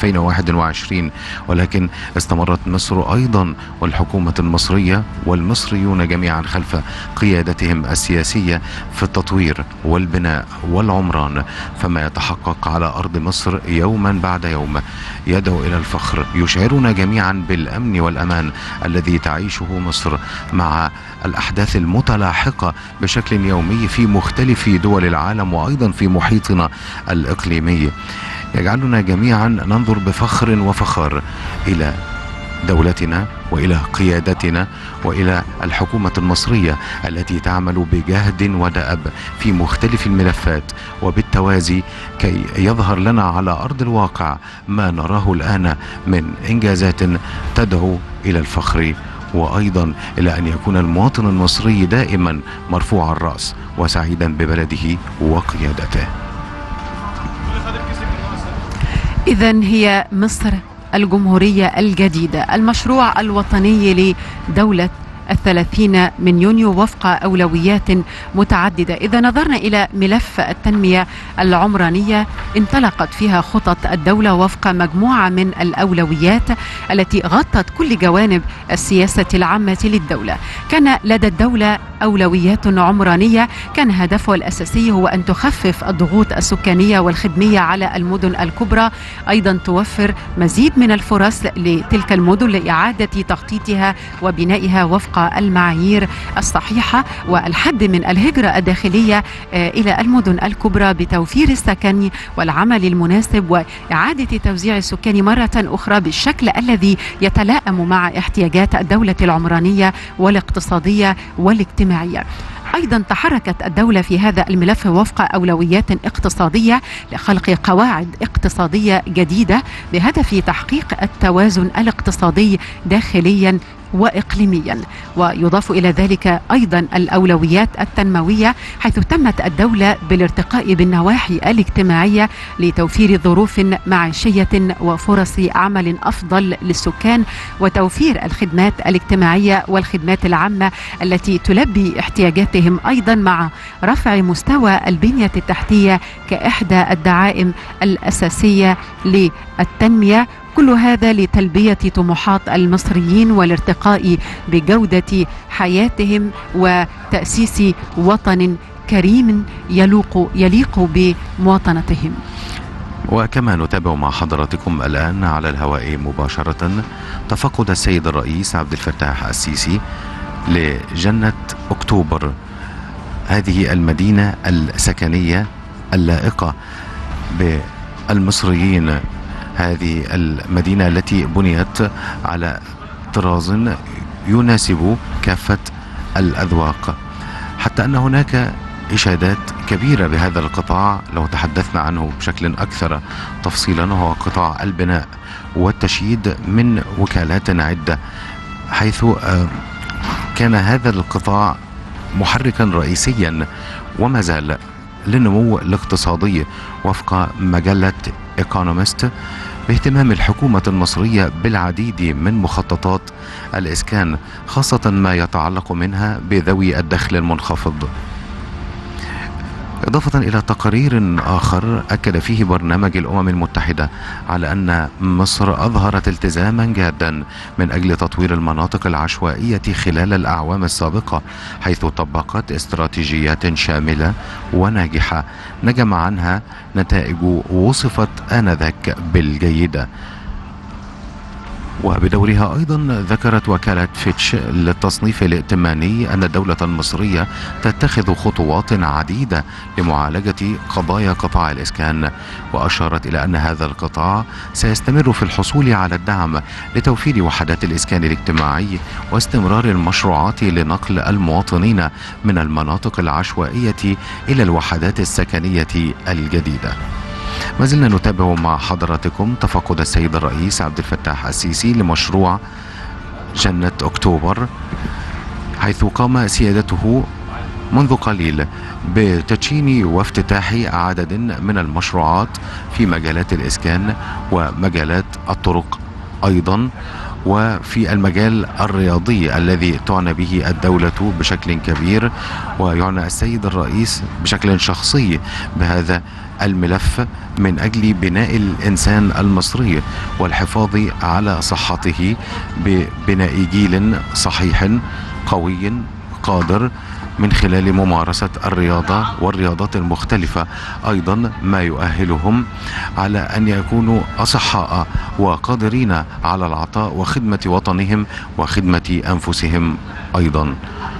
2021 ولكن استمرت مصر أيضا والحكومة المصرية والمصريون جميعا خلف قيادتهم السياسية في التطوير والبناء والعمران فما يتحقق على أرض مصر يوما بعد يوم يدعو إلى الفخر يشعرنا جميعا بالأمن والأمان الذي تعيشه مصر مع الأحداث المتلاحقة بشكل يومي في مختلف دول العالم وأيضا في محيطنا الإقليمي يجعلنا جميعا ننظر بفخر وفخار إلى دولتنا والى قيادتنا والى الحكومه المصريه التي تعمل بجهد ودأب في مختلف الملفات وبالتوازي كي يظهر لنا على ارض الواقع ما نراه الان من انجازات تدعو الى الفخر وايضا الى ان يكون المواطن المصري دائما مرفوع الراس وسعيدا ببلده وقيادته. اذا هي مصر الجمهورية الجديدة المشروع الوطني لدولة الثلاثين من يونيو وفق أولويات متعددة إذا نظرنا إلى ملف التنمية العمرانية انطلقت فيها خطط الدولة وفق مجموعة من الأولويات التي غطت كل جوانب السياسة العامة للدولة كان لدى الدولة أولويات عمرانية كان هدفها الأساسي هو أن تخفف الضغوط السكانية والخدمية على المدن الكبرى أيضا توفر مزيد من الفرص لتلك المدن لإعادة تخطيطها وبنائها وفق المعايير الصحيحة والحد من الهجرة الداخلية إلى المدن الكبرى بتوفير السكن والعمل المناسب وإعادة توزيع السكان مرة أخرى بالشكل الذي يتلائم مع احتياجات الدولة العمرانية والاقتصادية والاجتماعية ايضا تحركت الدوله في هذا الملف وفق اولويات اقتصاديه لخلق قواعد اقتصاديه جديده بهدف تحقيق التوازن الاقتصادي داخليا واقليميا ويضاف الى ذلك ايضا الاولويات التنمويه حيث تمت الدوله بالارتقاء بالنواحي الاجتماعيه لتوفير ظروف معيشيه وفرص عمل افضل للسكان وتوفير الخدمات الاجتماعيه والخدمات العامه التي تلبي احتياجاتهم ايضا مع رفع مستوى البنيه التحتيه كاحدى الدعائم الاساسيه للتنميه كل هذا لتلبيه طموحات المصريين والارتقاء بجوده حياتهم وتاسيس وطن كريم يلوق يليق بمواطنتهم. وكما نتابع مع حضراتكم الان على الهواء مباشره تفقد السيد الرئيس عبد الفتاح السيسي لجنه اكتوبر هذه المدينه السكنيه اللائقه بالمصريين هذه المدينة التي بنيت على طراز يناسب كافة الأذواق حتى أن هناك إشادات كبيرة بهذا القطاع لو تحدثنا عنه بشكل أكثر تفصيلا وهو قطاع البناء والتشييد من وكالات عدة حيث كان هذا القطاع محركا رئيسيا وما زال للنمو الاقتصادي وفق مجلة ايكونومست باهتمام الحكومة المصرية بالعديد من مخططات الإسكان خاصة ما يتعلق منها بذوي الدخل المنخفض إضافة إلى تقرير آخر أكد فيه برنامج الأمم المتحدة على أن مصر أظهرت التزاما جادا من أجل تطوير المناطق العشوائية خلال الأعوام السابقة حيث طبقت استراتيجيات شاملة وناجحة نجم عنها نتائج وصفت آنذاك بالجيدة وبدورها أيضا ذكرت وكالة فيتش للتصنيف الائتماني أن الدولة المصرية تتخذ خطوات عديدة لمعالجة قضايا قطاع الإسكان وأشارت إلى أن هذا القطاع سيستمر في الحصول على الدعم لتوفير وحدات الإسكان الاجتماعي واستمرار المشروعات لنقل المواطنين من المناطق العشوائية إلى الوحدات السكنية الجديدة ما زلنا نتابع مع حضراتكم تفقد السيد الرئيس عبد الفتاح السيسي لمشروع جنة أكتوبر حيث قام سيادته منذ قليل بتدشين وافتتاح عدد من المشروعات في مجالات الإسكان ومجالات الطرق أيضا وفي المجال الرياضي الذي تعنى به الدولة بشكل كبير ويعنى السيد الرئيس بشكل شخصي بهذا الملف من اجل بناء الانسان المصري والحفاظ على صحته ببناء جيل صحيح قوي قادر من خلال ممارسة الرياضة والرياضات المختلفة أيضا ما يؤهلهم على أن يكونوا أصحاء وقادرين على العطاء وخدمة وطنهم وخدمة أنفسهم أيضا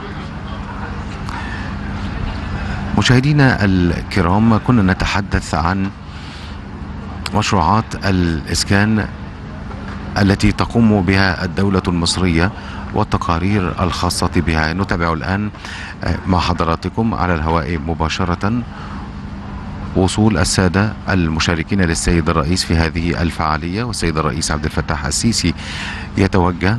مشاهدينا الكرام كنا نتحدث عن مشروعات الإسكان التي تقوم بها الدولة المصرية والتقارير الخاصة بها نتابع الآن مع حضراتكم على الهواء مباشرة وصول السادة المشاركين للسيد الرئيس في هذه الفعالية والسيد الرئيس عبد الفتاح السيسي يتوجه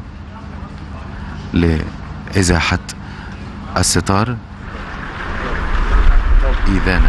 لإزاحة الستار إذانا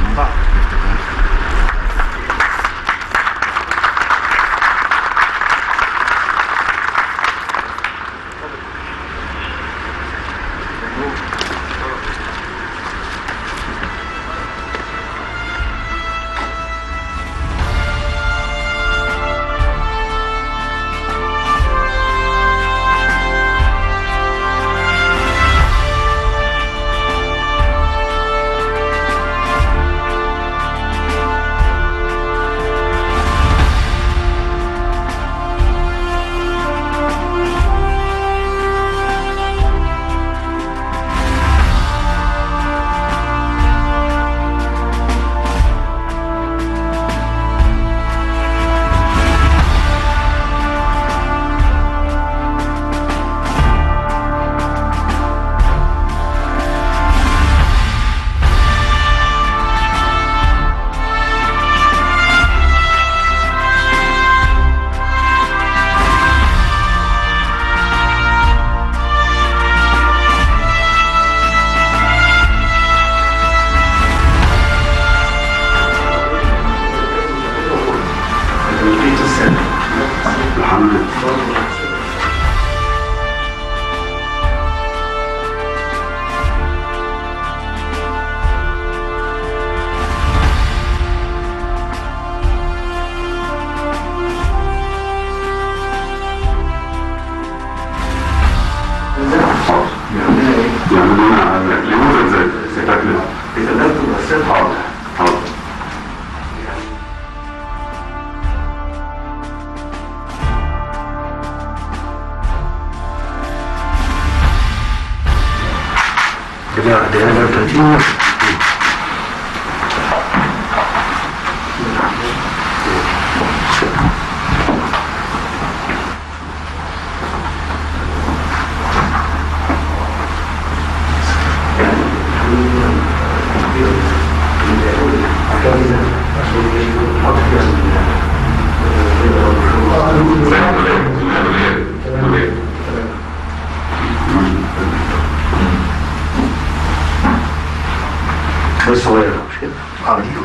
بس صغيرة مش كده؟ اه دي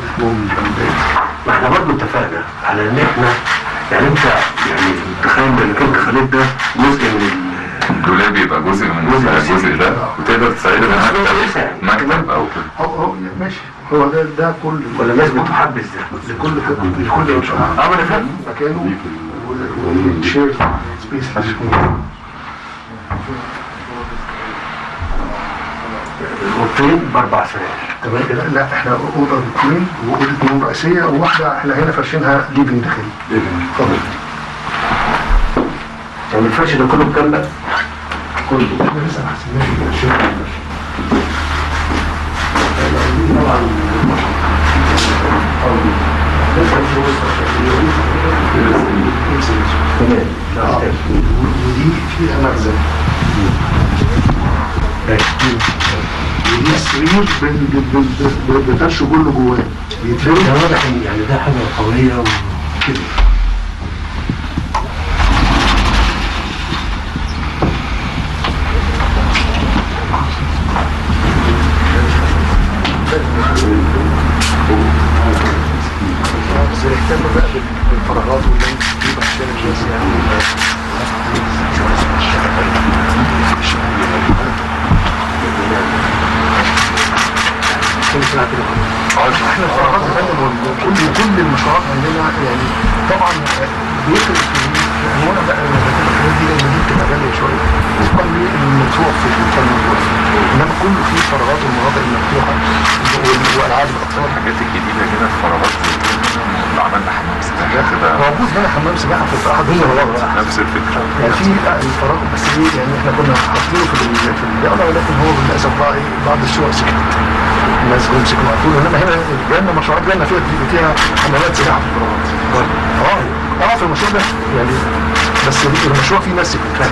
ما احنا برضه اتفقنا على ان احنا يعني انت يعني تخيل انك انت خليت ده جزء من الدولاب يبقى جزء من جزء بسيط. الجزء ده وتقدر تساعدنا كويسة مكتب يعني. مكتب او كده هو هو ماشي هو ده ده كل ولا الناس بتحبذ ده لكل لكل مش اه ما انا فاهم مكانه والشير سبيس الاوضتين باربع سراير تمام كده لا احنا اوضه اثنين واوضه نوم رئيسيه وواحده احنا هنا فرشينها ليفنج داخلي اتفضل يعني الفرش ده كله بكام بقى؟ كله احنا لسه ما حسبناش الشير طبعا تمام آه، ودي فيها مخزن ودي السرير بال- بال- بال- بالفرش كله جواه بيتفرد ده واضح إن يعني ده حاجة قوية وكده بس اهتم بقى بال- بالفراغات واللي بيبقى عشان الناس يعني ساعه كده احنا الفراغات يا فندم وكل كل المشروعات عندنا يعني طبعا بيفرق في انواع بقى الحاجات دي لان دي بتبقى غاليه شويه وفقا للمدفوع في الفن والوقت انما كله فيه فراغات والمناطق المفتوحه وال- والعاب الاطفال الحاجات الجديده كده فراغات زي كده اللي عملنا حمام سباحه كده موجود هنا حمام سباحه في احد الفراغات نفس الفكره يعني في الفراغ بس ايه يعني احنا كنا حاطينه في ال- في الجامعه ولكن هو للاسف بقى ايه بعض الشقق سكتت الناس جم سكنوا على طول انما هنا جالنا مشروعات جالنا فيها فيها حمامات سباحه في الفراغات اه اه في المشروع ده يعني بس المشروع فيه ناس سكنت فعلا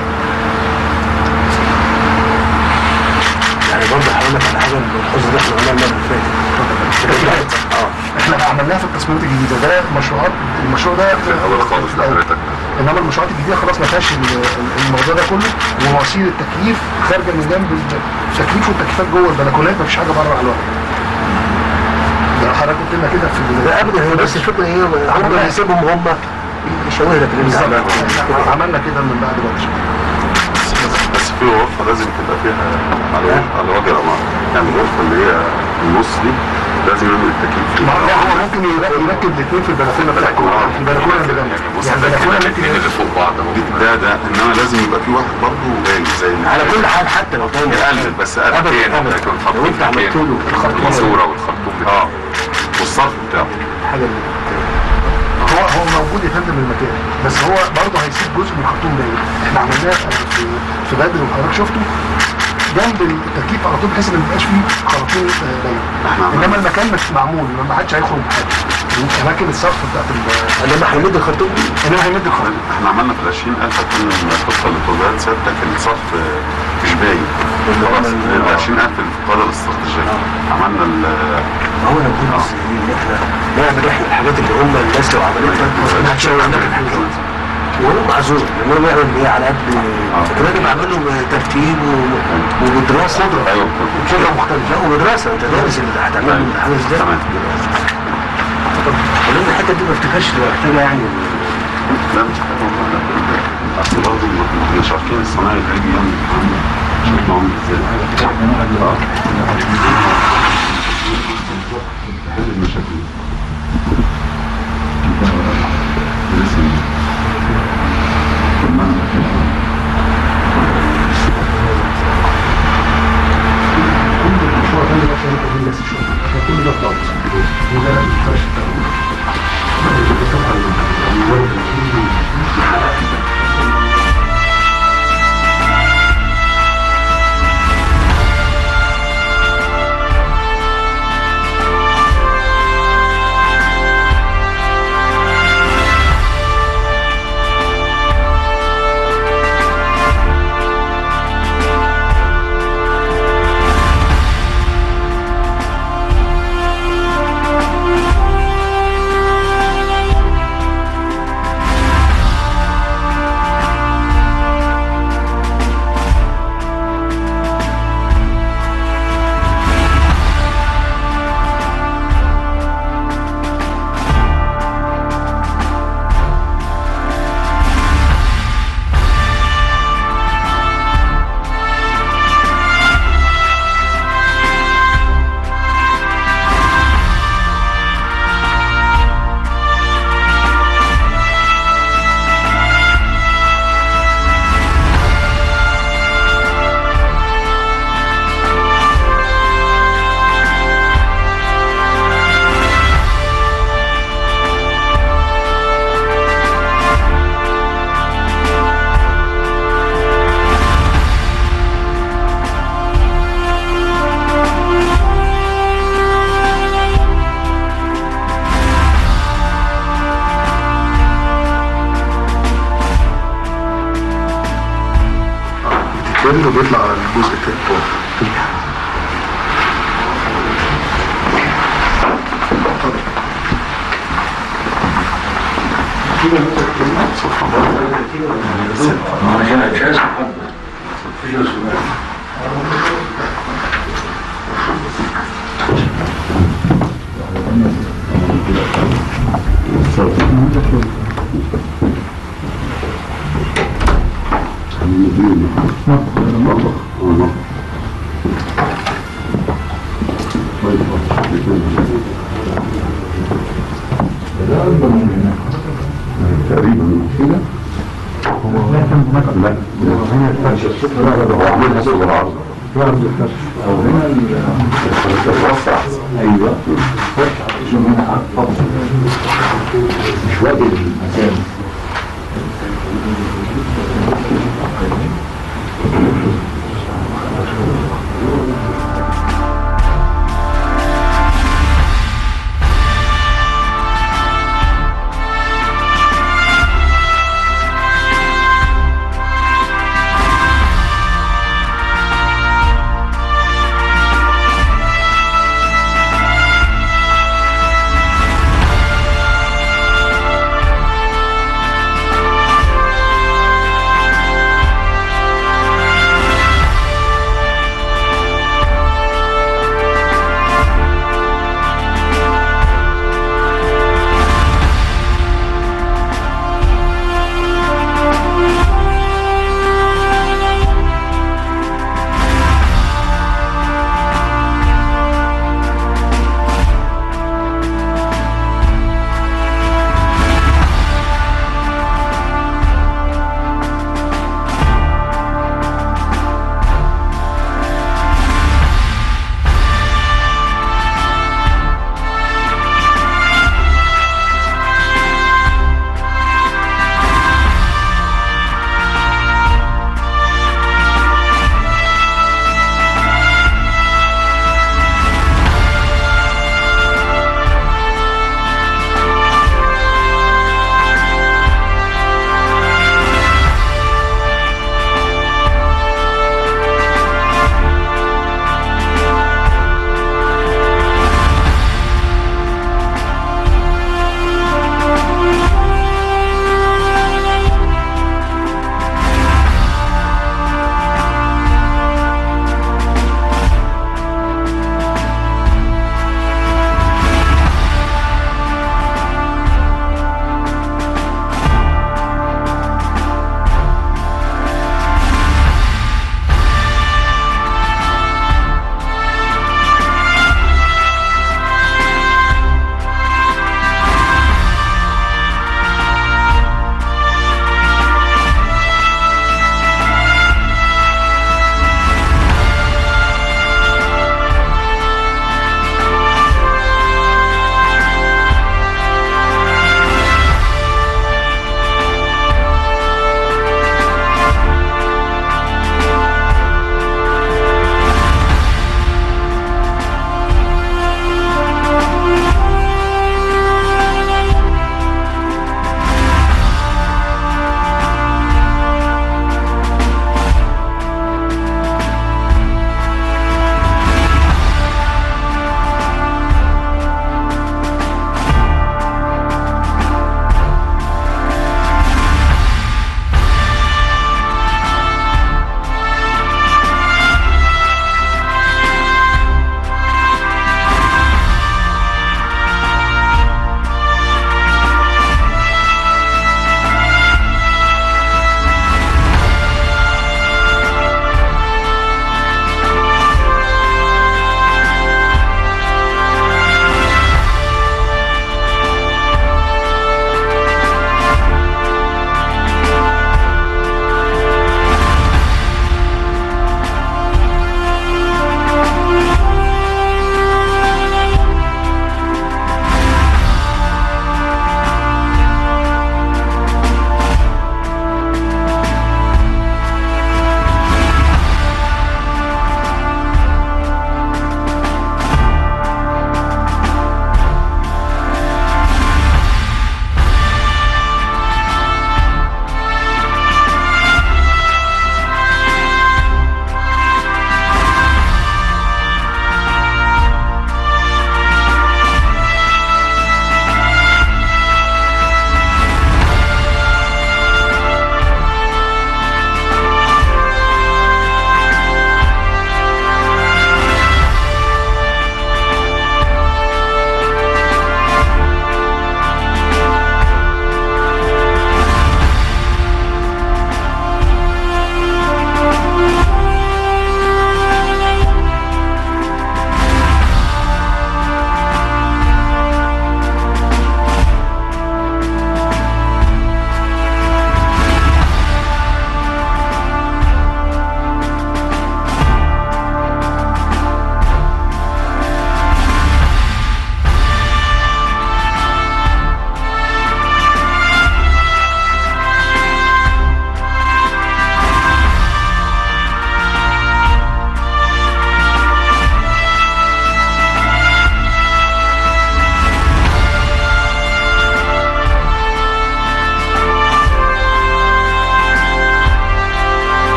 يعني برضه هقول لك على حاجه الحزن ده احنا عملناه المره اللي فاتت اه احنا عملناها في التصميمات الجديده ده مشروعات المشروع ده في الاول خالص في الأول. حضرتك انما المشروعات الجديده خلاص ما فيهاش ال- ال- الموضوع ده كله ومواسير التكييف خارجه من جنب التكييف والتكييفات جوه البلكونات ما فيش حاجه بره على الواقع ده حضرتك قلت لنا كده في ال- ده ابدا هي بس الفكره هي هم يسيبهم هم يشاور لك اللي بالظبط. انت عملنا كده من بعد ما بس- بس في غرفه لازم تبقى فيها على وجه على وجه العمارة يعني الغرفه اللي هي النص دي لازم يعمل التكييف ما فيها هو هو ممكن يركب يركب الاثنين في البلكونه بتاعته في البلكونه اللي جنب بص يعني ده كده البلكونه الاثنين ممكن اللي فوق بعض اهو ده ده انما لازم يبقى في واحد برضه باين زي على كل حال حتى لو كان يقلل بس أبداً، قلبين أبداً. لكن لو خطين انت عملت له الخرطوم الماسوره والخرطوم بتاعه والصرف بتاعه حاجه اللي هو هو موجود يا فندم المكان بس هو برضه هيسيب جزء من الخرطوم باين احنا عملناه في في بدر وحضرتك شفته جنب التركيب على طول بحيث ان ما يبقاش فيه خراطيم آه، باين احنا عملنا انما المكان مش معمول ما حدش هيخرج بحاجه اماكن الصرف بتاعت ال انما هيمد الخرطوم دي انما هيمد الخرطوم احنا عملنا في ال 20000 كنا الخطه للطلبات ثابته كان الصرف آه، مش باين خلاص ال 20000 اللي في القاده الاستراتيجيه عملنا ال ما هو انا بقول بس ان احنا نعمل احنا الحاجات اللي هم الناس لو عملتها ما حدش هيعمل عندك الحاجه دي وهو معذور لان هو يعمل ايه على قد الراجل عامل له ترتيب و- وبدراسه ايوه فكره مختلفه لا وبدراسه انت دارس اللي هتعمل له حاجه ازاي تمام ولان الحته دي ما افتكرش تبقى محتاجه يعني لا مش حاجه والله لا اصل برضه ما مش عارفين الصنايعي اللي هيجي يعمل شوف معاهم ازاي اه حل المشاكل كل المشروع ده اللي عشان يبقى فيه ناس شويه عشان كل ده ضغط وده الفرش بتتبل وبيطلع على الجزء التاني طيب تقريبا كده لا هو عاملها صغر العرض او هنا الوسط احسن ايوه شوف هنا مش وادي المكان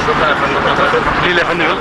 ليه يا فندم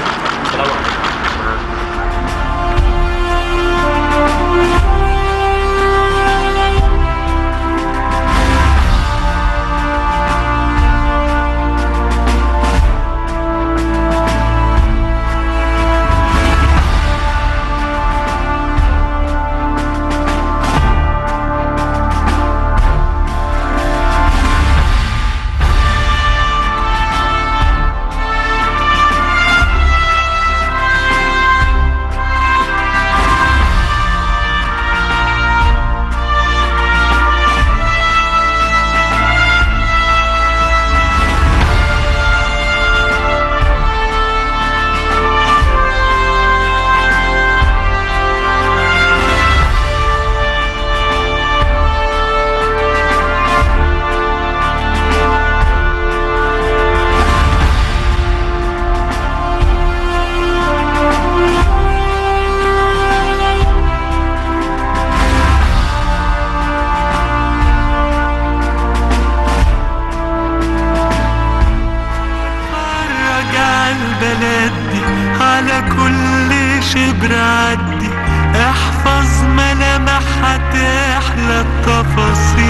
اتفرج على البلد دي على كل شبر عدي احفظ ملامحها تحلى التفاصيل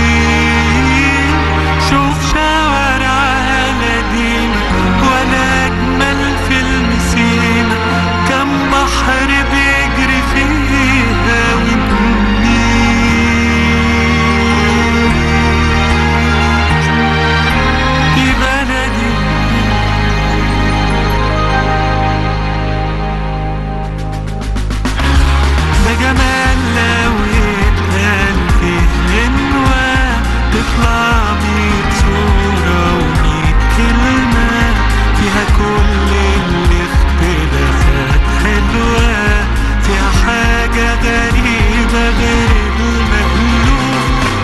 شوف شوارعها لدينا ولا اجمل فيلم سينا كم بحر بيجري فيها والنيل دي بلدي ده جمال لو يتقال فيه غنوة تطلع ميت صورة وميت كلمة فيها كل الاختلافات حلوة فيها حاجة غريبة غير المألوف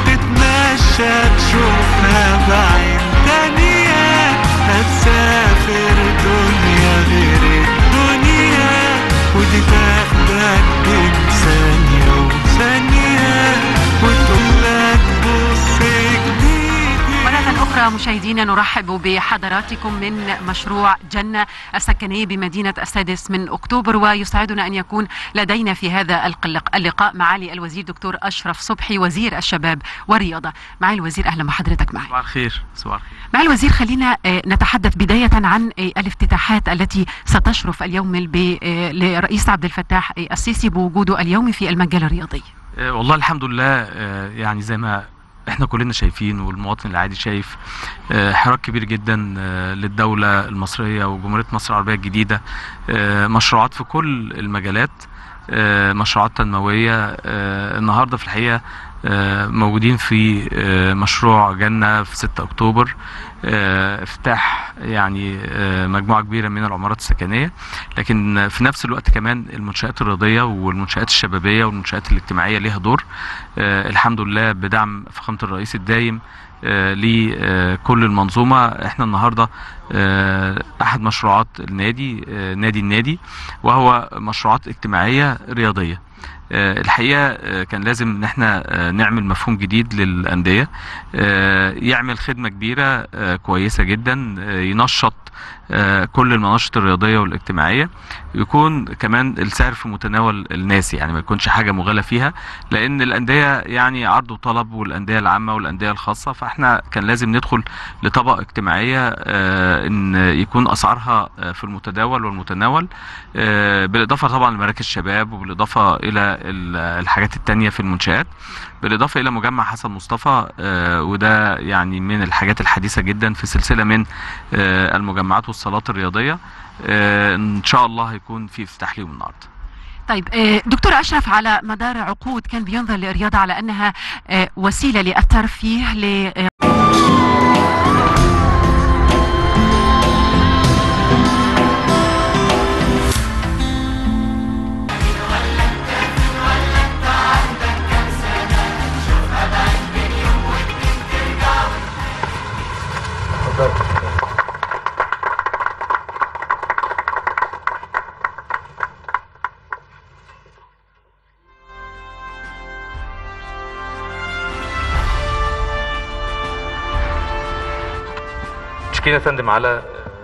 تتمشى تشوفها بعين تانية هتسافر دنيا غير الدنيا ودي تاخدك بين ثانية وثانية وتقولك بص جديد مرة أخرى مشاهدينا نرحب بحضراتكم من مشروع جنة السكني بمدينة السادس من أكتوبر ويسعدنا أن يكون لدينا في هذا القلق- اللقاء معالي الوزير دكتور أشرف صبحي وزير الشباب والرياضة معالي الوزير أهلا بحضرتك معي صباح الخير صباح الخير معالي الوزير خلينا آه، نتحدث بداية عن آه، الافتتاحات التي ستشرف اليوم الب- آه، لرئيس عبد الفتاح آه، السيسي بوجوده اليوم في المجال الرياضي آه، والله الحمد لله آه، يعني زي ما احنا كلنا شايفين والمواطن العادي شايف آه، حراك كبير جدا آه، للدولة المصرية وجمهورية مصر العربية الجديدة آه، مشروعات في كل المجالات آه، مشروعات تنموية آه، النهاردة في الحقيقة آه، موجودين في آه، مشروع جنة في 6 أكتوبر آه، افتتاح يعني آه، مجموعة كبيرة من العمارات السكنية لكن في نفس الوقت كمان المنشآت الرياضية والمنشآت الشبابية والمنشآت الاجتماعية ليها دور آه، الحمد لله بدعم فخامة الرئيس الدايم آه، لكل المنظومة احنا النهاردة آه، أحد مشروعات النادي آه، نادي النادي وهو مشروعات اجتماعية رياضية آه، الحقيقة آه، كان لازم ان احنا آه، نعمل مفهوم جديد للأندية آه، يعمل خدمة كبيرة آه، كويسة جدا آه، ينشط آه، كل المناشط الرياضية والاجتماعية يكون كمان السعر في متناول الناس يعني ما يكونش حاجة مغالى فيها لأن الأندية يعني عرض وطلب والأندية العامة والأندية الخاصة فاحنا كان لازم ندخل لطبقة اجتماعية آه، ان يكون أسعارها آه، في المتداول والمتناول آه، بالإضافة طبعا لمراكز الشباب وبالإضافة إلى ال- الحاجات التانية في المنشآت بالإضافة إلى مجمع حسن مصطفى آه، وده يعني من الحاجات الحديثة جدا في سلسلة من آه، المجمعات والصالات الرياضية آه، إن شاء الله هيكون في افتتاح ليهم النهارده طيب آه، دكتور أشرف على مدار عقود كان بينظر للرياضة على أنها آه، وسيلة للترفيه ل آه، مشكلة يا فندم على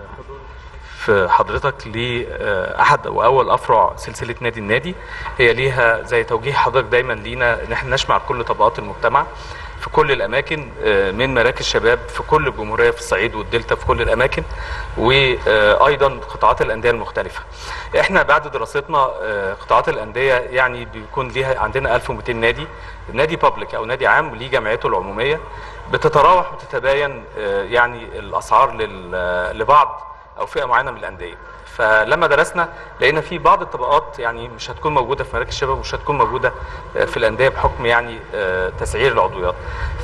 في حضرتك لاحد واول افرع سلسله نادي النادي هي ليها زي توجيه حضرتك دايما لينا ان احنا نشمع كل طبقات المجتمع في كل الاماكن آه، من مراكز شباب في كل الجمهوريه في الصعيد والدلتا في كل الاماكن وايضا قطاعات الانديه المختلفه. احنا بعد دراستنا آه، قطاعات الانديه يعني بيكون ليها عندنا 1200 نادي نادي بابليك او نادي عام ليه جمعيته العموميه بتتراوح وتتباين آه، يعني الاسعار لل- لبعض او فئه معينه من الانديه فلما درسنا لقينا في بعض الطبقات يعني مش هتكون موجوده في مراكز الشباب ومش هتكون موجوده آه، في الانديه بحكم يعني آه، تسعير العضويات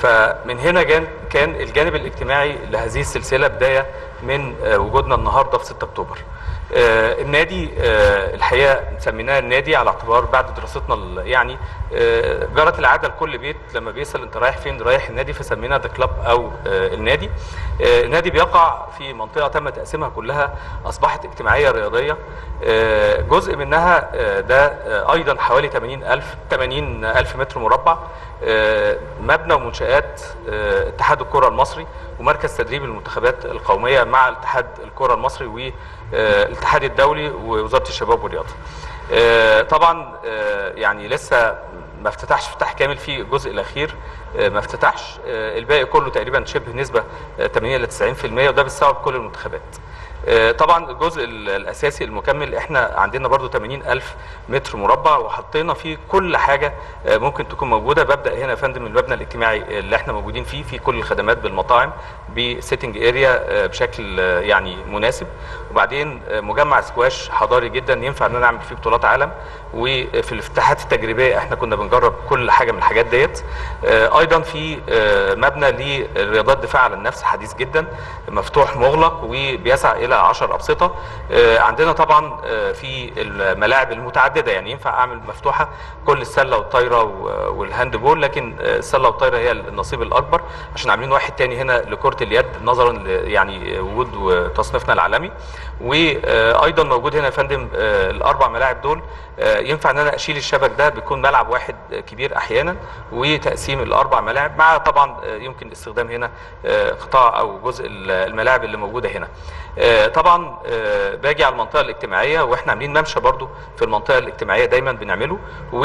فمن هنا جان كان الجانب الاجتماعي لهذه السلسله بدايه من آه، وجودنا النهارده في 6 اكتوبر آه، النادي آه، الحقيقه سميناه النادي على اعتبار بعد دراستنا ال- يعني آه، جرت العاده لكل بيت لما بيسال انت رايح فين رايح النادي فسميناه ذا كلاب او آه، النادي آه، النادي بيقع في منطقه تم تقسيمها كلها اصبحت اجتماعيه رياضيه آه، جزء منها آه، ده آه، ايضا حوالي 80000 80000 متر مربع آه، مبنى ومنشآت آه، اتحاد الكرة المصري ومركز تدريب المنتخبات القومية مع اتحاد الكرة المصري والاتحاد الدولي ووزارة الشباب والرياضة. آه، طبعا آه، يعني لسه ما افتتحش افتتاح كامل في الجزء الاخير آه، ما افتتحش آه، الباقي كله تقريبا شبه نسبه آه، 80 ل 90% وده بسبب كل المنتخبات. آه، طبعا الجزء ال- الاساسي المكمل احنا عندنا برضو 80 الف متر مربع وحطينا فيه كل حاجه آه، ممكن تكون موجوده ببدا هنا يا فندم المبنى الاجتماعي اللي احنا موجودين فيه في كل الخدمات بالمطاعم بسيتنج اريا بشكل آه، يعني مناسب وبعدين آه، مجمع سكواش حضاري جدا ينفع ان انا اعمل فيه بطولات عالم وفي الافتتاحات التجريبيه احنا كنا بنجرب كل حاجه من الحاجات ديت آه، ايضا في آه، مبنى لرياضات دفاع عن النفس حديث جدا مفتوح مغلق وبيسع الى 10 ابسطه آه، عندنا طبعا آه، في الملاعب المتعدده يعني ينفع اعمل مفتوحه كل السله والطايره و- والهاند بول لكن آه، السله والطايره هي النصيب الاكبر عشان عاملين واحد تاني هنا لكره اليد نظرا ل- يعني وجود وتصنيفنا العالمي وايضا موجود هنا يا فندم آه، الاربع ملاعب دول آه، ينفع ان انا اشيل الشبك ده بيكون ملعب واحد آه، كبير احيانا وتقسيم الاربع ملاعب مع طبعا آه، يمكن استخدام هنا آه، قطاع او جزء ال- الملاعب اللي موجوده هنا آه، طبعا آه، باجي على المنطقه الاجتماعيه واحنا عاملين ممشى برضو في المنطقه الاجتماعيه دايما بنعمله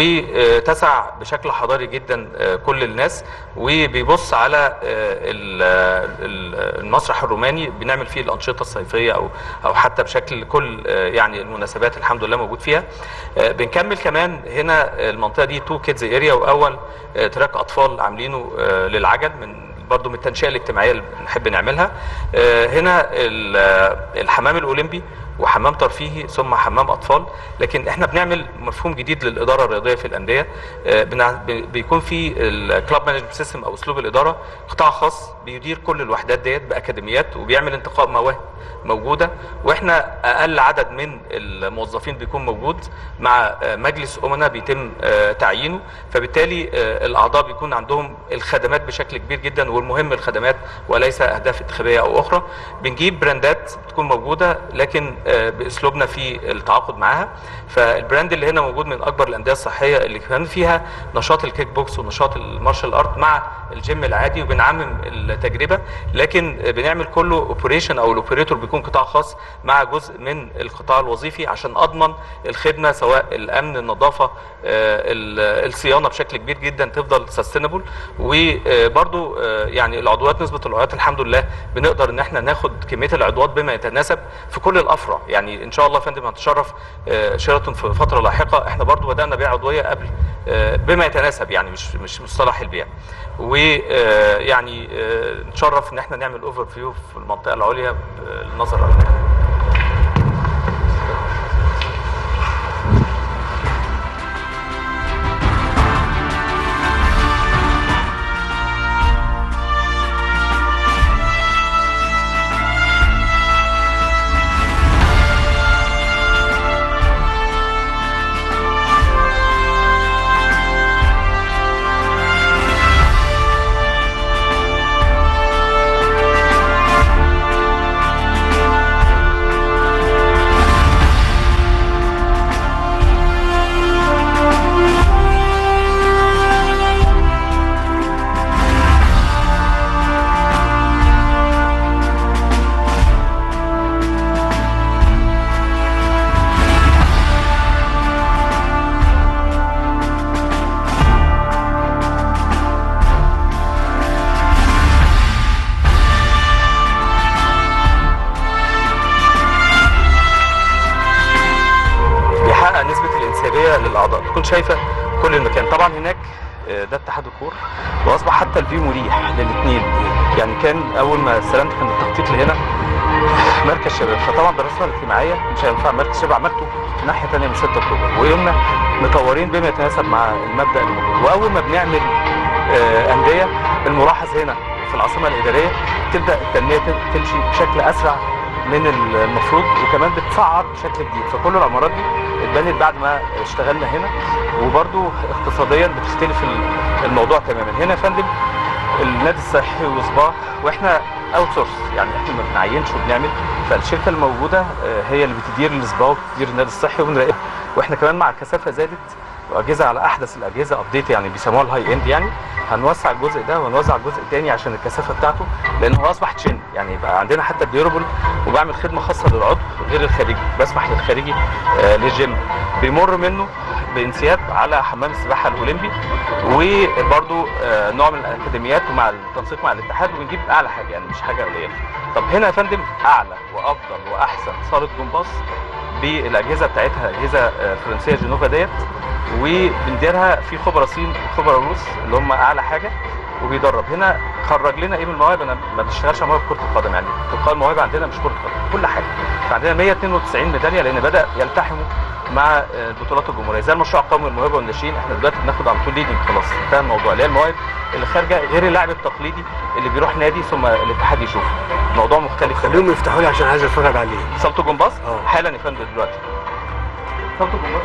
وتسع بشكل حضاري جدا آه، كل الناس وبيبص على آه، ال- ال- المسرح الروماني بنعمل فيه الانشطه الصيفيه او او حتى بشكل كل آه، يعني المناسبات الحمد لله موجود فيها آه، بنكمل كمان هنا المنطقه دي تو كيدز اريا واول آه، تراك اطفال عاملينه آه، للعجل من برضو من التنشئه الاجتماعيه اللي بنحب نعملها آه، هنا ال- آه، الحمام الاولمبي وحمام ترفيهي ثم حمام اطفال لكن احنا بنعمل مفهوم جديد للاداره الرياضيه في الانديه آه، بنع- بي- بيكون في الكلاب مانجمنت سيستم او اسلوب الاداره قطاع خاص بيدير كل الوحدات ديت باكاديميات وبيعمل انتقاء مواهب موجوده واحنا اقل عدد من الموظفين بيكون موجود مع آه، مجلس امنا بيتم آه، تعيينه فبالتالي آه، الاعضاء بيكون عندهم الخدمات بشكل كبير جدا والمهم الخدمات وليس اهداف انتخابيه او اخرى بنجيب براندات بتكون موجوده لكن آه، باسلوبنا في التعاقد معاها فالبراند اللي هنا موجود من اكبر الانديه الصحيه اللي كمان فيها نشاط الكيك بوكس ونشاط المارشال ارت مع الجيم العادي وبنعمم التجربه لكن آه، بنعمل كله اوبريشن او الاوبريتور بيكون قطاع خاص مع جزء من القطاع الوظيفي عشان اضمن الخدمه سواء الامن النظافه آه، ال- الصيانه بشكل كبير جدا تفضل سستينبل وبرضو يعني العضويات نسبه العضويات الحمد لله بنقدر ان احنا ناخد كميه العضويات بما يتناسب في كل الافرع يعني ان شاء الله يا فندم هنتشرف آه، شيراتون في فتره لاحقه احنا برضو بدانا بيع عضويه قبل آه، بما يتناسب يعني مش مش مصطلح البيع ويعني نتشرف ان احنا نعمل اوفر فيو في المنطقه العليا بالنظر على الاعضاء تكون شايفه كل المكان طبعا هناك آه، ده اتحاد الكور واصبح حتى الفيو مريح للاثنين يعني كان اول ما استلمت كان التخطيط لهنا مركز شباب فطبعا دراستنا الاجتماعيه مش هينفع مركز شباب عملته ناحيه ثانيه من 6 اكتوبر وقمنا مطورين بما يتناسب مع المبدا الموجود واول ما بنعمل آه، انديه الملاحظ هنا في العاصمه الاداريه تبدا التنميه تم- تمشي بشكل اسرع من المفروض وكمان بتصعد بشكل جديد فكل العمارات دي اتبنت بعد ما اشتغلنا هنا وبرضو اقتصاديا بتختلف ال- الموضوع تماما هنا يا فندم النادي الصحي وسبا واحنا اوت سورس يعني احنا ما بنعينش وبنعمل فالشركه الموجوده آه، هي اللي بتدير السبا وبتدير النادي الصحي وبنراقب واحنا كمان مع الكثافه زادت واجهزه على احدث الاجهزه ابديت يعني بيسموها الهاي اند يعني هنوسع الجزء ده وهنوزع الجزء الثاني عشان الكثافه بتاعته لان هو اصبح تشين يعني بقى عندنا حتى الديورابل وبعمل خدمه خاصه للعضو غير الخارجي بسمح للخارجي آه للجيم بيمر منه بانسياب على حمام السباحه الاولمبي وبرده آه نوع من الاكاديميات ومع التنسيق مع الاتحاد وبنجيب اعلى حاجه يعني مش حاجه قليله طب هنا يا فندم اعلى وافضل واحسن صاله جمباز بالاجهزه بتاعتها اجهزه آه، فرنسيه جنوفا ديت وبنديرها في خبراء صين وخبراء روس اللي هم اعلى حاجه وبيدرب هنا خرج لنا ايه من المواهب انا ما بشتغلش على مواهب كره القدم يعني تلقاء المواهب عندنا مش كره قدم كل حاجه فعندنا 192 ميداليه لان بدا يلتحموا مع آه، البطولات الجمهوريه زي المشروع القومي للموهبه والناشئين احنا دلوقتي بناخد على طول ليدنج خلاص انتهى الموضوع اللي هي المواهب اللي خارجه غير اللاعب التقليدي اللي بيروح نادي ثم الاتحاد يشوفه موضوع مختلف تماما خليهم يفتحوا لي عشان عايز اتفرج عليه صالة الجمباز اه. حالا يا فندم دلوقتي صالة الجمباز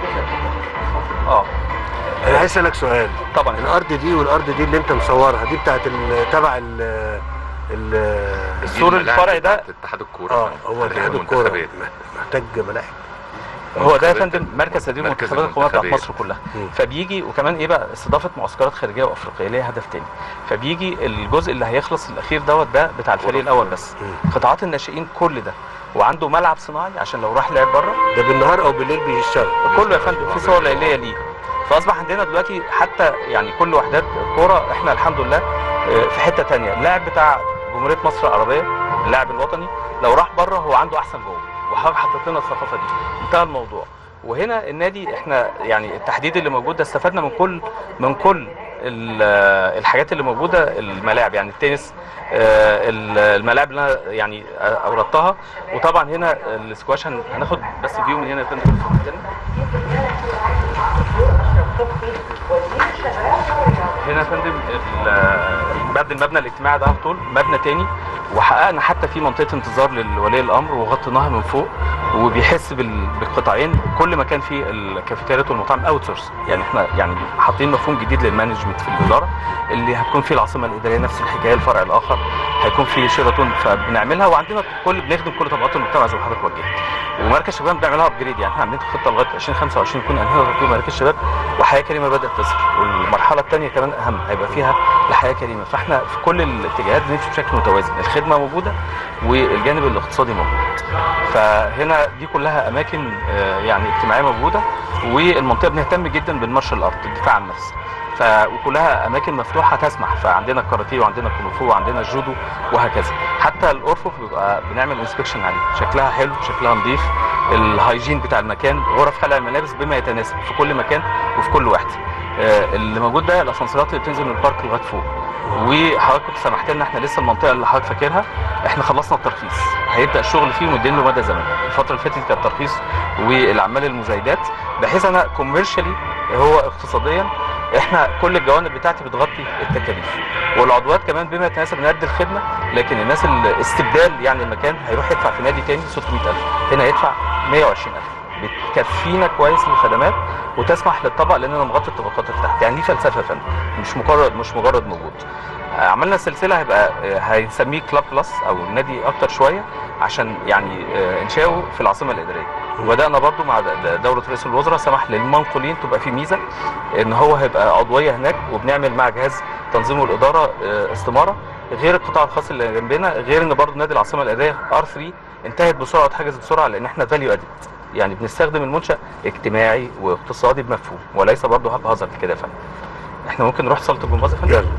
اه انا عايز اسالك سؤال طبعا الارض دي والارض دي اللي انت مصورها دي بتاعت ال- تبع ال ال السور الفرعي ده اتحاد الكوره اه هو اتحاد الكوره المنتخبات. محتاج ملاعب هو ده يا منتخبات فندم مركز تدريب مركز المنتخبات القوميه بتاعت المنتخبات. مصر كلها مم. فبيجي وكمان ايه بقى استضافه معسكرات خارجيه وافريقيه ليها هدف تاني فبيجي الجزء اللي هيخلص الاخير دوت ده بتاع الفريق الاول بس مم. قطاعات الناشئين كل ده وعنده ملعب صناعي عشان لو راح لعب بره ده بالنهار او بالليل بيشتغل كله يا فندم في صور ليليه ليه فاصبح عندنا دلوقتي حتى يعني كل وحدات الكوره احنا الحمد لله آه، في حته تانية اللاعب بتاع جمهوريه مصر العربيه اللاعب الوطني لو راح بره هو عنده احسن جوه وحضرتك حطيت لنا الثقافه دي انتهى الموضوع وهنا النادي احنا يعني التحديد اللي موجود ده استفدنا من كل من كل ال- الحاجات اللي موجوده الملاعب يعني التنس آه، ال- الملاعب اللي انا يعني اوردتها وطبعا هنا السكواش هن- هناخد بس فيو من هنا يا فندم هنا يا فندم ال- بعد المبنى الاجتماعي ده على طول مبنى تاني وحققنا حتى في منطقه انتظار لولي الامر وغطيناها من فوق وبيحس بال- بالقطاعين كل مكان فيه الكافيتيريات والمطاعم اوت سورس يعني احنا يعني حاطين مفهوم جديد للمانجمنت في الاداره اللي هتكون فيه العاصمه الاداريه نفس الحكايه الفرع الاخر هيكون فيه شيراتون فبنعملها وعندنا كل بنخدم كل طبقات المجتمع زي ما حضرتك وجهت ومركز شباب بنعملها ابجريد يعني احنا عاملين خطه لغايه 2025 يكون انهينا تطوير مراكز شباب وحياه كريمه بدات تظهر والمرحله الثانيه كمان اهم هيبقى فيها الحياه كريمه فاحنا في كل الاتجاهات بنمشي بشكل متوازن الخدمه موجوده والجانب الاقتصادي موجود فهنا دي كلها اماكن آه، يعني اجتماعيه موجوده والمنطقه بنهتم جدا بالمارشال ارت الدفاع عن النفس ف وكلها اماكن مفتوحه تسمح فعندنا الكاراتيه وعندنا الكونغ فو وعندنا الجودو وهكذا حتى الارفف بيبقى بنعمل انسبكشن عليه شكلها حلو شكلها نظيف الهايجين بتاع المكان غرف خلع الملابس بما يتناسب في كل مكان وفي كل وحده آه، اللي موجود ده الاسانسيرات اللي بتنزل من البارك لغايه فوق وحضرتك كنت سمحت لنا احنا لسه المنطقه اللي حضرتك فاكرها احنا خلصنا الترخيص هيبدا الشغل فيه ومدين له مدى زمني الفتره اللي فاتت كانت ترخيص والاعمال المزايدات بحيث انا كوميرشالي هو اقتصاديا احنا كل الجوانب بتاعتي بتغطي التكاليف والعضوات كمان بما يتناسب نقد الخدمه لكن الناس اللي استبدال يعني المكان هيروح يدفع في نادي تاني 600000 هنا يدفع 120000 بتكفينا كويس للخدمات وتسمح للطبق لاننا نغطي الطبقات اللي تحت يعني دي فلسفه يا فندم مش مجرد مش مجرد موجود آه، عملنا سلسله هيبقى آه، هنسميه كلاب بلس او نادي اكتر شويه عشان يعني آه، انشاؤه في العاصمه الاداريه وبدانا برضو مع د- د- دوله رئيس الوزراء سمح للمنقولين تبقى في ميزه ان هو هيبقى عضويه هناك وبنعمل مع جهاز تنظيم والاداره آه، استماره غير القطاع الخاص اللي جنبنا غير ان برضو نادي العاصمه الاداريه ار 3 انتهت بسرعه واتحجزت بسرعه لان احنا فاليو ادد يعني بنستخدم المنشا اجتماعي واقتصادي بمفهوم وليس برضه هاب هازارد كده يا فندم احنا ممكن نروح صاله الجمباز يا فندم يلا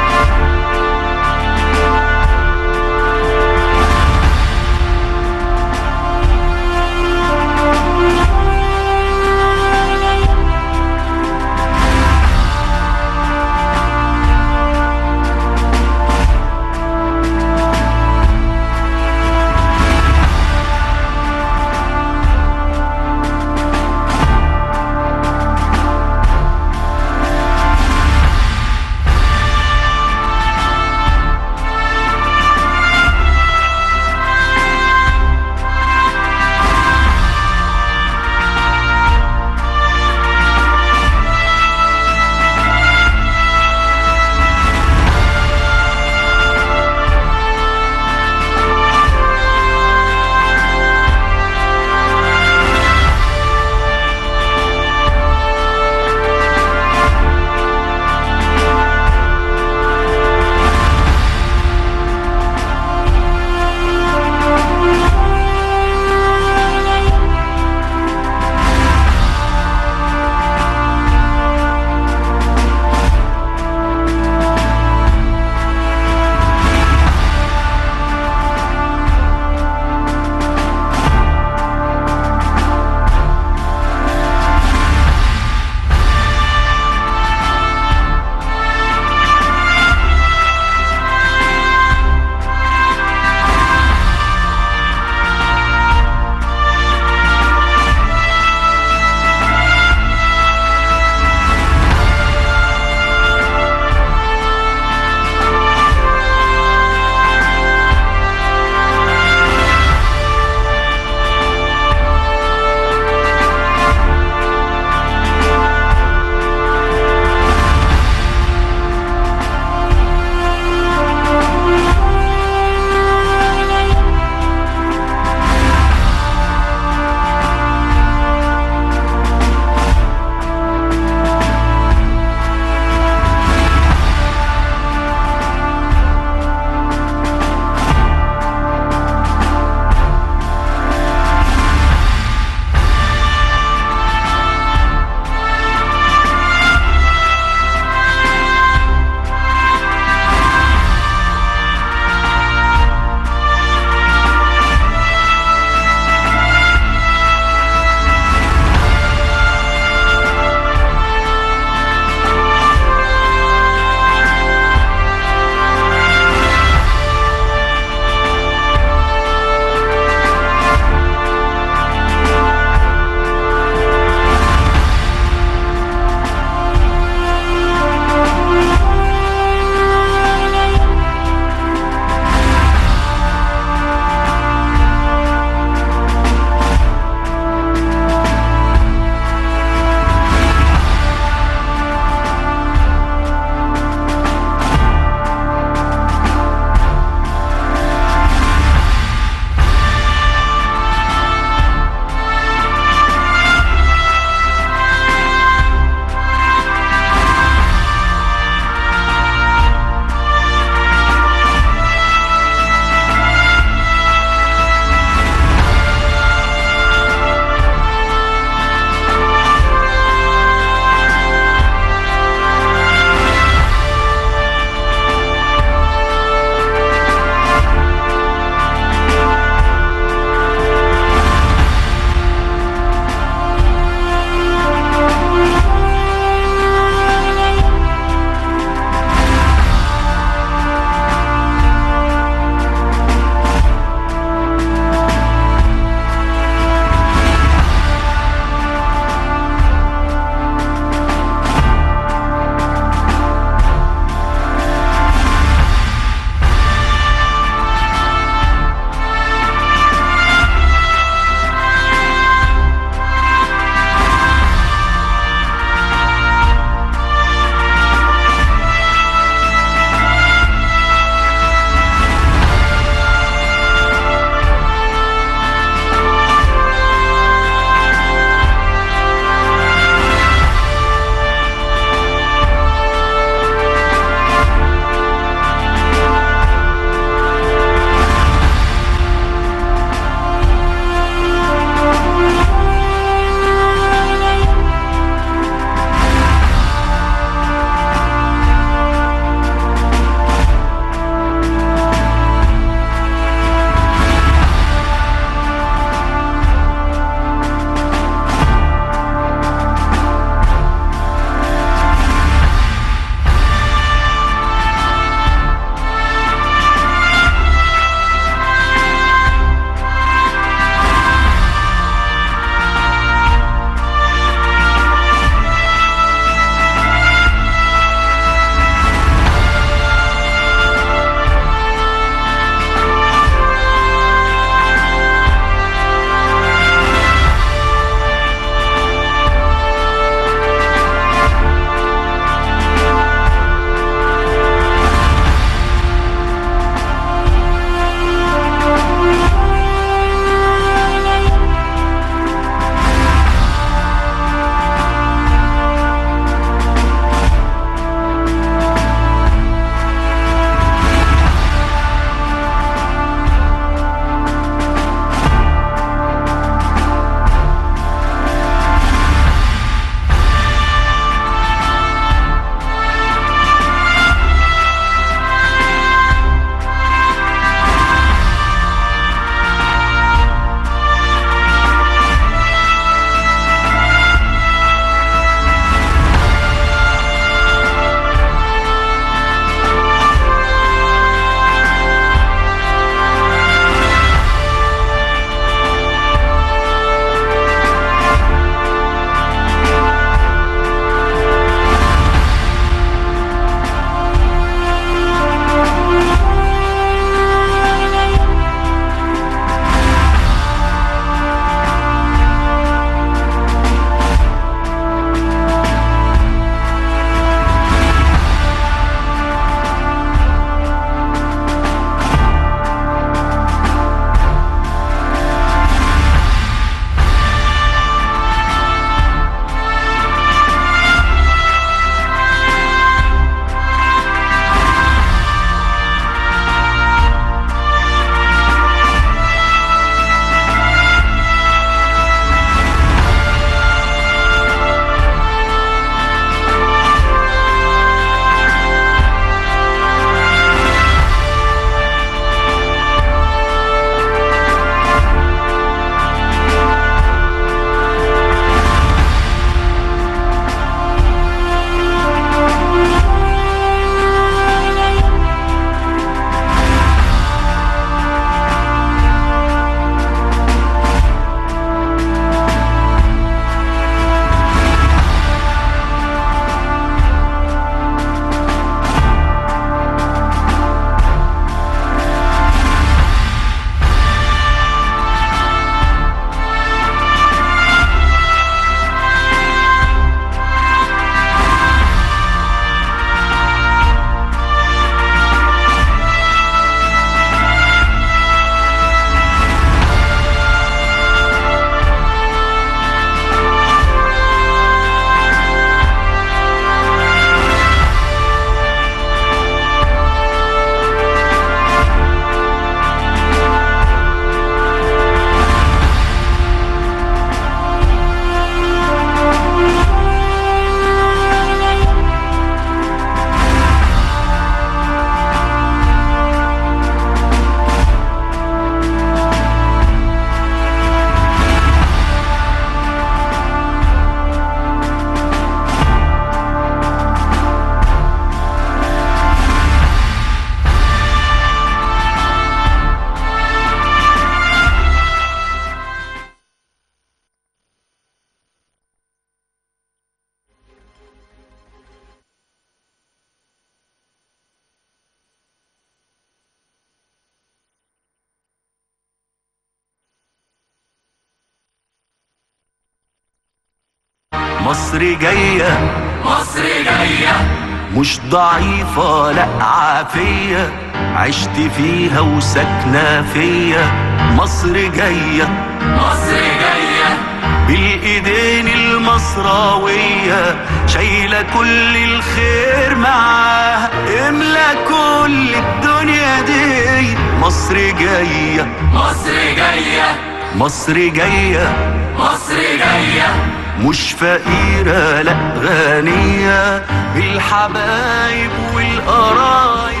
مصر جاية مصر جاية مش ضعيفة لا عافية عشت فيها وساكنة فيا مصر جاية مصر جاية بالايدين المصراوية شايلة كل الخير معاها املا كل الدنيا دي مصر جاية مصر جاية مصر جاية مصر جاية مش فقيرة لا غنية بالحبايب والقرايب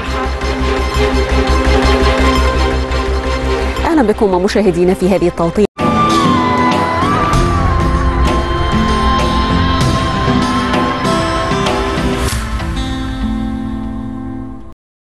أهلا بكم مشاهدينا في هذه التغطية